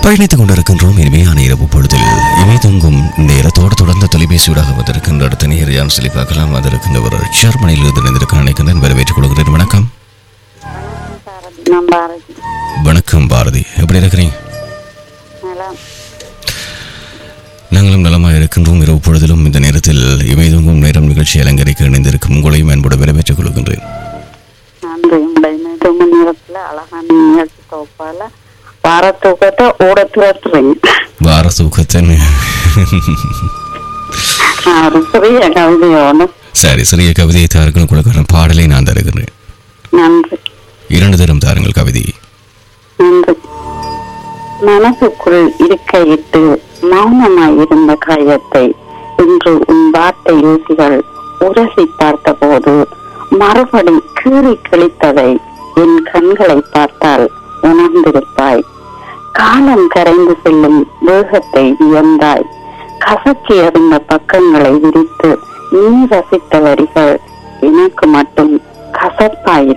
பயணித்துக் கொண்டிருக்கின்றோம் இனிமையான இரவு பொழுதில் இமை தூங்கும் நேரத்தோடு தொடர்ந்து தொலைபேசியூடாக வந்திருக்கின்ற அடுத்த நேர் யான் சொல்லி பார்க்கலாம் வந்திருக்கின்றவர் ஜெர்மனியில் இருந்து நினைந்திருக்க நினைக்கின்றேன் வரவேற்றுக் கொள்கிறேன் வணக்கம் நான் பாரதி வணக்கம் பாரதி எப்படி இருக்கிறீங்க நல்லா நாங்களும் நலமாக இருக்கின்றோம் இரவு பொழுதிலும் இந்த நேரத்தில் இமை தூங்கும் நேரம் நிகழ்ச்சி அலங்கரிக்க இணைந்திருக்கும் உங்களையும் அன்போடு வரவேற்றுக் கொள்கின்றேன் நன்றி உங்களுடைய தூங்க நேரத்துல அழகான நிகழ்ச்சி தொகுப்பால வார தூக்கத்தை ஓட திரட்டுறீங்க வார தூக்கத்தன் நான் ஒரு சிறிய கவிதையோட சரி சிறிய கவிதையை தாருங்கள் உங்களுக்கான பாடலை நான் தருகிறேன் நன்றி இரண்டு தரம் தாருங்கள் கவிதை நன்றி மனசுக்குள் இருக்கையிட்டு மௌனமாயிருந்த காயத்தை இன்று உன் வார்த்தை யூசிகள் உரசி பார்த்தபோது மறுபடி கீறி கிழித்ததை என் கண்களை பார்த்தால் உணர்ந்திருப்பாய் காலம் கரைந்து செல்லும் வேகத்தை வியந்தாய் கசக்கி அறிந்த பக்கங்களை விரித்து நீ ரசித்த வரிகள் எனக்கு மட்டும் கசப்பாயிரு